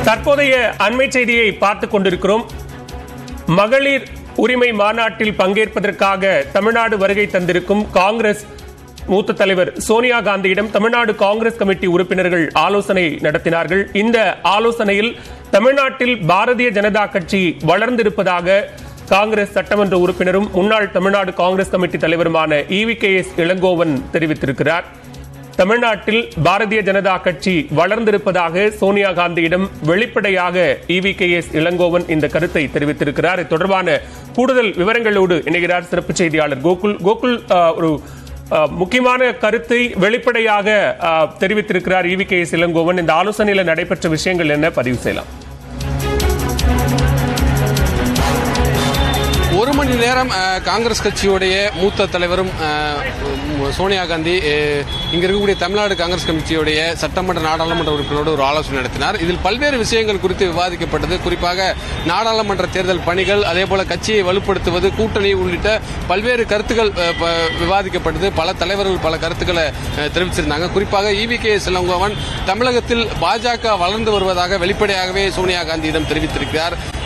தற்போதைய அண்மை செய்தியை பார்த்துக் கொண்டிருக்கிறோம் மகளிர் உரிமை மாநாட்டில் பங்கேற்பதற்காக தமிழ்நாடு வருகை தந்திருக்கும் காங்கிரஸ் மூத்த தலைவர் சோனியா காந்தியிடம் தமிழ்நாடு காங்கிரஸ் கமிட்டி உறுப்பினர்கள் ஆலோசனை நடத்தினார்கள் இந்த ஆலோசனையில் தமிழ்நாட்டில் பாரதிய ஜனதா கட்சி வளர்ந்திருப்பதாக காங்கிரஸ் சட்டமன்ற உறுப்பினரும் முன்னாள் தமிழ்நாடு காங்கிரஸ் கமிட்டி தலைவருமான இவி கே எஸ் இளங்கோவன் தெரிவித்திருக்கிறார் தமிழ்நாட்டில் பாரதிய ஜனதா கட்சி வளர்ந்திருப்பதாக சோனியா காந்தியிடம் வெளிப்படையாக இவி கே எஸ் இளங்கோவன் இந்த கருத்தை தெரிவித்திருக்கிறார் இது தொடர்பான கூடுதல் விவரங்களோடு இணைகிறார் சிறப்பு செய்தியாளர் கோகுல் கோகுல் அஹ், ஒரு அஹ், முக்கியமான கருத்தை வெளிப்படையாக அஹ், தெரிவித்திருக்கிறார் இவி கே எஸ் இளங்கோவன் இந்த ஆலோசனையில் நடைபெற்ற விஷயங்கள் என்ன பதிவு செய்யலாம் ஒரு மணி நேரம் அஹ், காங்கிரஸ் கட்சியுடைய மூத்த தலைவரும் அஹ், உம், சோனியா காந்தி அஹ், இங்க இருக்கக்கூடிய தமிழ்நாடு காங்கிரஸ் கமிட்டியுடைய சட்டமன்ற நாடாளுமன்ற உறுப்பினரோடு ஒரு ஆலோசனை நடத்தினார் இதில் பல்வேறு விஷயங்கள் குறித்து விவாதிக்கப்பட்டது குறிப்பாக நாடாளுமன்ற தேர்தல் பணிகள் அதே போல கட்சியை வலுப்படுத்துவது கூட்டணி உள்ளிட்ட பல்வேறு கருத்துக்கள் அஹ், ப- விவாதிக்கப்பட்டது பல தலைவர்கள் பல கருத்துக்களை அஹ், தெரிவிச்சிருந்தாங்க குறிப்பாக இவி கே இளங்கோவன் தமிழகத்தில் பாஜக வளர்ந்து வருவதாக வெளிப்படையாகவே சோனியா காந்தியிடம் தெரிவித்திருக்கிறார்